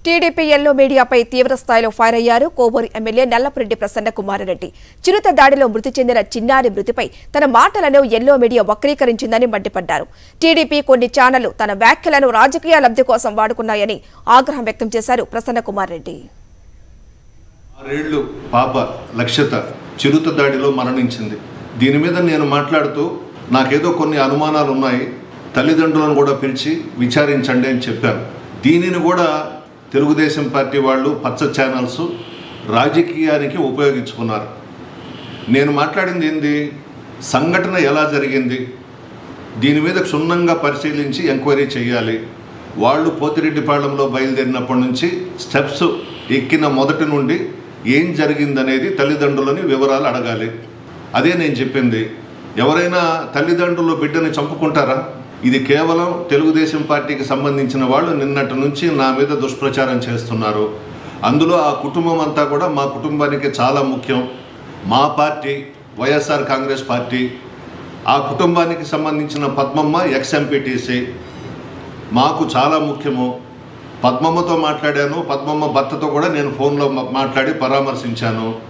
TDP yellow మీడియాపై తీవ్ర స్థాయిలో fire అయ్యారు కోవూరు ఎమ్మెల్యే నల్లపురెడ్డి ప్రసన్న కుమారరెడ్డి చిరుత దాడిలో మృతి చెందిన చిన్నారి మృతిపై తన మాటలను ఎల్లో మీడియా వక్రీకరించిందని మండిపడ్డారు టీడీపీ కొన్ని ఛానళ్లు తన వ్యాఖ్యలను రాజకీయ లబ్ధి కోసం వాడుకున్నాయని ఆగ్రహం వ్యక్తం చేశారు ప్రసన్న కుమారరెడ్డి ఆరేళ్లు పాప లక్ష్యత చిరుత దాడిలో మరణించింది దీని మీద నేను మాట్లాడుతూ నాకేదో కొన్ని అనుమానాలు ఉన్నాయి తల్లిదండ్రులను కూడా పిలిచి విచారించండి అని చెప్పాను దీనిని కూడా తెలుగుదేశం పార్టీ వాళ్ళు పచ్చ ఛానల్స్ రాజకీయానికి ఉపయోగించుకున్నారు నేను మాట్లాడింది ఏంది సంఘటన ఎలా జరిగింది దీని మీద క్షుణ్ణంగా పరిశీలించి ఎంక్వైరీ చేయాలి వాళ్ళు పోతిరెడ్డిపాళెంలో బయలుదేరినప్పటి నుంచి స్టెప్స్ ఎక్కిన మొదటి నుండి ఏం జరిగిందనేది తల్లిదండ్రులని వివరాలు అడగాలి అదే నేను చెప్పింది ఎవరైనా తల్లిదండ్రులు బిడ్డని చంపుకుంటారా ఇది కేవలం తెలుగుదేశం పార్టీకి సంబంధించిన వాళ్ళు నిన్నటి నుంచి నా మీద దుష్ప్రచారం చేస్తున్నారు అందులో ఆ కుటుంబం అంతా కూడా మా కుటుంబానికి చాలా ముఖ్యం మా పార్టీ వైఎస్ఆర్ కాంగ్రెస్ పార్టీ ఆ కుటుంబానికి సంబంధించిన పద్మమ్మ ఎక్స్ ఎంపీటీసీ మాకు చాలా ముఖ్యము పద్మమ్మతో మాట్లాడాను పద్మమ్మ భర్తతో కూడా నేను ఫోన్లో మా- మాట్లాడి పరామర్శించాను